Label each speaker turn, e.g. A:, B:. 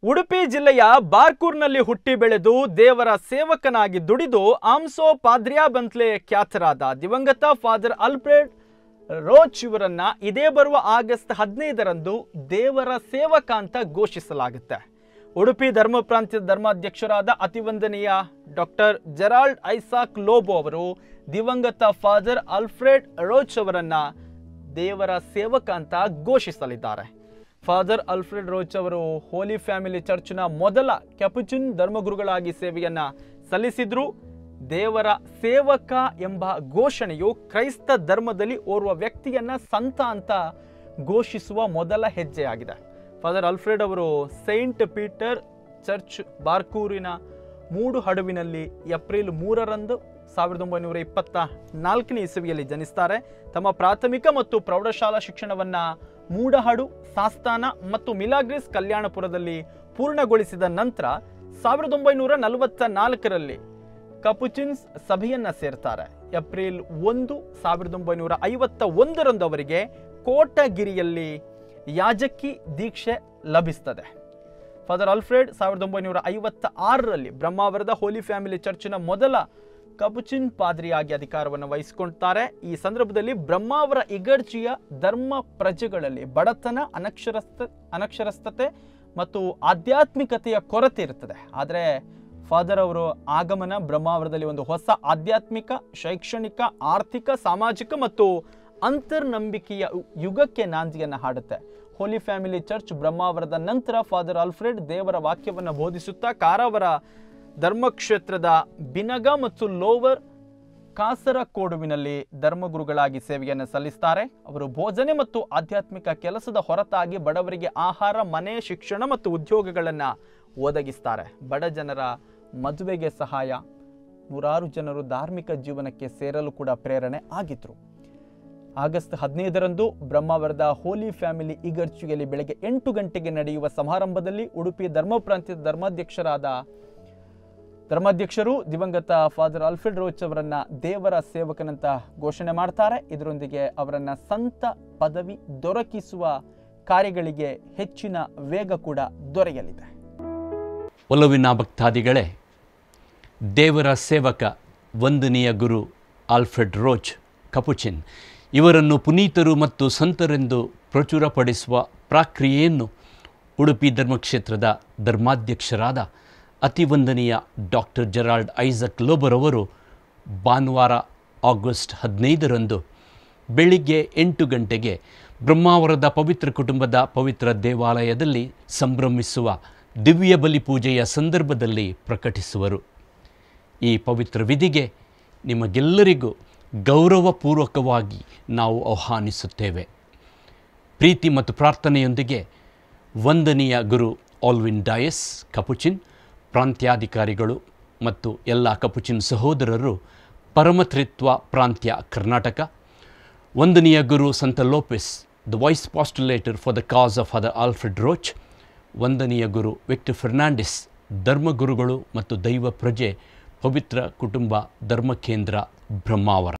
A: ಉಡುಪಿ ಜಿಲ್ಲೆಯ ಬಾರ್ಕೂರ್ನಲ್ಲಿ ಹುಟ್ಟಿ ಬೆಳೆದು ದೇವರ ಸೇವಕನಾಗಿ ದುಡಿದು ಆಮ್ಸೋ ಪಾದ್ರಿಯಾ ಬಂತ್ಲೆ ಖ್ಯಾತರಾದ ದಿವಂಗತ ಫಾದರ್ ಅಲ್ಫ್ರೆಡ್ ರೋಚ್ ಇವರನ್ನ ಇದೇ ಬರುವ ಆಗಸ್ಟ್ ಹದಿನೈದರಂದು ದೇವರ ಸೇವಕ ಅಂತ ಘೋಷಿಸಲಾಗುತ್ತೆ ಉಡುಪಿ ಧರ್ಮ ಪ್ರಾಂತ್ಯದ ಧರ್ಮಾಧ್ಯಕ್ಷರಾದ ಅತಿವಂದನೀಯ ಡಾಕ್ಟರ್ ಜೆರಾಲ್ಡ್ ಐಸಾಕ್ ಲೋಬೋ ಅವರು ದಿವಂಗತ ಫಾದರ್ ಅಲ್ಫ್ರೆಡ್ ರೋಚ್ ಅವರನ್ನ ದೇವರ ಸೇವಕ ಅಂತ ಘೋಷಿಸಲಿದ್ದಾರೆ ಫಾದರ್ ಅಲ್ಫ್ರೆಡ್ ರೋಚ್ ಅವರು ಹೋಲಿ ಫ್ಯಾಮಿಲಿ ಚರ್ಚ್ನ ಮೊದಲ ಕ್ಯಾಪುಚಿನ್ ಧರ್ಮಗುರುಗಳಾಗಿ ಸೇವೆಯನ್ನ ಸಲ್ಲಿಸಿದ್ರು ದೇವರ ಸೇವಕ ಎಂಬ ಘೋಷಣೆಯು ಕ್ರೈಸ್ತ ಧರ್ಮದಲ್ಲಿ ಓರ್ವ ವ್ಯಕ್ತಿಯನ್ನ ಸಂತ ಅಂತ ಘೋಷಿಸುವ ಮೊದಲ ಹೆಜ್ಜೆಯಾಗಿದೆ ಫಾದರ್ ಅಲ್ಫ್ರೆಡ್ ಅವರು ಸೈಂಟ್ ಪೀಟರ್ ಚರ್ಚ್ ಬಾರ್ಕೂರಿನ ಮೂಡು ಹಡವಿನಲ್ಲಿ ಏಪ್ರಿಲ್ ಮೂರರಂದು ಸಾವಿರದ ಒಂಬೈನೂರ ಇಪ್ಪತ್ತ ನಾಲ್ಕನೇ ಇಸವಿಯಲ್ಲಿ ಜನಿಸ್ತಾರೆ ತಮ್ಮ ಪ್ರಾಥಮಿಕ ಮತ್ತು ಪ್ರೌಢಶಾಲಾ ಶಿಕ್ಷಣವನ್ನ ಮೂಡಹಡು ಸಾಸ್ತಾನ ಮತ್ತು ಮಿಲಾಗ್ರಿಸ್ ಕಲ್ಯಾಣಪುರದಲ್ಲಿ ಪೂರ್ಣಗೊಳಿಸಿದ ನಂತರ ಸಾವಿರದ ಒಂಬೈನೂರ ನಲವತ್ತ ನಾಲ್ಕರಲ್ಲಿ ಕಪುಚಿನ್ಸ್ ಸಭೆಯನ್ನ ಸೇರ್ತಾರೆ ಏಪ್ರಿಲ್ ಒಂದು ಸಾವಿರದ ಒಂಬೈನೂರ ಐವತ್ತ ಒಂದರಂದು ಅವರಿಗೆ ಕೋಟಗಿರಿಯಲ್ಲಿ ಯಾಜಕಿ ದೀಕ್ಷೆ ಲಭಿಸ್ತದೆ ಫಾದರ್ ಅಲ್ಫ್ರೆಡ್ ಸಾವಿರದ ಒಂಬೈನೂರ ಐವತ್ತ ಆರರಲ್ಲಿ ಬ್ರಹ್ಮಾವರದ ಹೋಲಿ ಫ್ಯಾಮಿಲಿ ಚರ್ಚಿನ ಮೊದಲ ಕಪುಚಿನ್ ಪಾದ್ರಿಯಾಗಿ ಅಧಿಕಾರವನ್ನು ವಹಿಸಿಕೊಳ್ತಾರೆ ಈ ಸಂದರ್ಭದಲ್ಲಿ ಬ್ರಹ್ಮಾವರ ಇಗರ್ಜಿಯ ಧರ್ಮ ಪ್ರಜೆಗಳಲ್ಲಿ ಬಡತನ ಅನಕ್ಷರಸ್ಥ ಅನಕ್ಷರಸ್ಥತೆ ಮತ್ತು ಆಧ್ಯಾತ್ಮಿಕತೆಯ ಕೊರತೆ ಇರ್ತದೆ ಆದರೆ ಫಾದರ್ ಅವರು ಆಗಮನ ಬ್ರಹ್ಮಾವರದಲ್ಲಿ ಒಂದು ಹೊಸ ಆಧ್ಯಾತ್ಮಿಕ ಶೈಕ್ಷಣಿಕ ಆರ್ಥಿಕ ಸಾಮಾಜಿಕ ಮತ್ತು ಅಂತರ್ನಂಬಿಕೆಯ ಯುಗಕ್ಕೆ ನಾಂದಿಯನ್ನು ಹಾಡುತ್ತೆ ಹೋಲಿ ಫ್ಯಾಮಿಲಿ ಚರ್ಚ್ ಬ್ರಹ್ಮಾವರದ ನಂತರ ಫಾದರ್ ಅಲ್ಫ್ರೆಡ್ ದೇವರ ವಾಕ್ಯವನ್ನು ಬೋಧಿಸುತ್ತಾ ಕಾರವರ ಧರ್ಮಕ್ಷೇತ್ರದ ಬಿನಗ ಮತ್ತು ಲೋವರ್ ಕಾಸರಕೋಡುವಿನಲ್ಲಿ ಧರ್ಮಗುರುಗಳಾಗಿ ಸೇವೆಯನ್ನು ಸಲ್ಲಿಸ್ತಾರೆ ಅವರು ಭೋಜನೆ ಮತ್ತು ಆಧ್ಯಾತ್ಮಿಕ ಕೆಲಸದ ಹೊರತಾಗಿ ಬಡವರಿಗೆ ಆಹಾರ ಮನೆ ಶಿಕ್ಷಣ ಮತ್ತು ಉದ್ಯೋಗಗಳನ್ನು ಒದಗಿಸ್ತಾರೆ ಬಡ ಜನರ ಮದುವೆಗೆ ಸಹಾಯ ನೂರಾರು ಜನರು ಧಾರ್ಮಿಕ ಜೀವನಕ್ಕೆ ಸೇರಲು ಕೂಡ ಪ್ರೇರಣೆ ಆಗಿದ್ರು ಆಗಸ್ಟ್ ಹದಿನೈದರಂದು ಬ್ರಹ್ಮಾವರದ ಹೋಲಿ ಫ್ಯಾಮಿಲಿ ಇಗರ್ಚಿಯಲ್ಲಿ ಬೆಳಗ್ಗೆ ಎಂಟು ಗಂಟೆಗೆ ನಡೆಯುವ ಸಮಾರಂಭದಲ್ಲಿ ಉಡುಪಿ ಧರ್ಮ ಪ್ರಾಂತ್ಯದ ಧರ್ಮಾಧ್ಯಕ್ಷರಾದ ಧರ್ಮಾಧ್ಯಕ್ಷರು ದಿವಂಗತ ಫಾದರ್ ಅಲ್ಫ್ರೆಡ್ ರೋಚ್ ಅವರನ್ನ ದೇವರ ಸೇವಕನಂತ ಘೋಷಣೆ ಮಾಡ್ತಾರೆ ಇದರೊಂದಿಗೆ ಅವರನ್ನ ಸಂತ ಪದವಿ ದೊರಕಿಸುವ ಕಾರ್ಯಗಳಿಗೆ ಹೆಚ್ಚಿನ ವೇಗ ಕೂಡ ದೊರೆಯಲಿದೆ
B: ಒಲವಿನ ಭಕ್ತಾದಿಗಳೇ ದೇವರ ಸೇವಕ ವಂದನೀಯ ಗುರು ಆಲ್ಫ್ರೆಡ್ ರೋಚ್ ಕಪುಚಿನ್ ಇವರನ್ನು ಪುನೀತರು ಮತ್ತು ಸಂತರೆಂದು ಪ್ರಚುರಪಡಿಸುವ ಪ್ರಕ್ರಿಯೆಯನ್ನು ಉಡುಪಿ ಧರ್ಮಕ್ಷೇತ್ರದ ಧರ್ಮಾಧ್ಯಕ್ಷರಾದ ಅತಿವಂದನೀಯ ಡಾಕ್ಟರ್ ಜೆರಾಲ್ಡ್ ಐಸಕ್ ಲೋಬರ್ ಅವರು ಭಾನುವಾರ ಆಗಸ್ಟ್ ಹದಿನೈದರಂದು ಬೆಳಿಗ್ಗೆ ಎಂಟು ಗಂಟೆಗೆ ಬ್ರಹ್ಮಾವರದ ಪವಿತ್ರ ಕುಟುಂಬದ ಪವಿತ್ರ ದೇವಾಲಯದಲ್ಲಿ ಸಂಭ್ರಮಿಸುವ ದಿವ್ಯ ಬಲಿ ಪೂಜೆಯ ಸಂದರ್ಭದಲ್ಲಿ ಪ್ರಕಟಿಸುವರು ಈ ಪವಿತ್ರ ವಿಧಿಗೆ ನಿಮಗೆಲ್ಲರಿಗೂ ಗೌರವಪೂರ್ವಕವಾಗಿ ನಾವು ಆಹ್ವಾನಿಸುತ್ತೇವೆ ಪ್ರೀತಿ ಮತ್ತು ಪ್ರಾರ್ಥನೆಯೊಂದಿಗೆ ವಂದನೀಯ ಗುರು ಆಲ್ವಿನ್ ಡಯಸ್ ಕಪುಚಿನ್ ಪ್ರಾಂತ್ಯಾಧಿಕಾರಿಗಳು ಮತ್ತು ಎಲ್ಲ ಕಪುಚಿನ್ ಸಹೋದರರು ಪರಮತ್ರಿತ್ವ ಪ್ರಾಂತ್ಯ ಕರ್ನಾಟಕ ವಂದನೀಯ ಗುರು ಸಂತ Lopes the vice postulator for the cause of father Alfred Roche ವಂದನೀಯ ಗುರು ವಿಕ್ಟರ್ ಫೆರ್ನಾಂಡಿಸ್ ಧರ್ಮಗುರುಗಳು ಮತ್ತು ದೈವ ಪ್ರಜೆ ಪವಿತ್ರ ಕುಟುಂಬ ಧರ್ಮಕೇಂದ್ರ ಬ್ರಹ್ಮಾವರ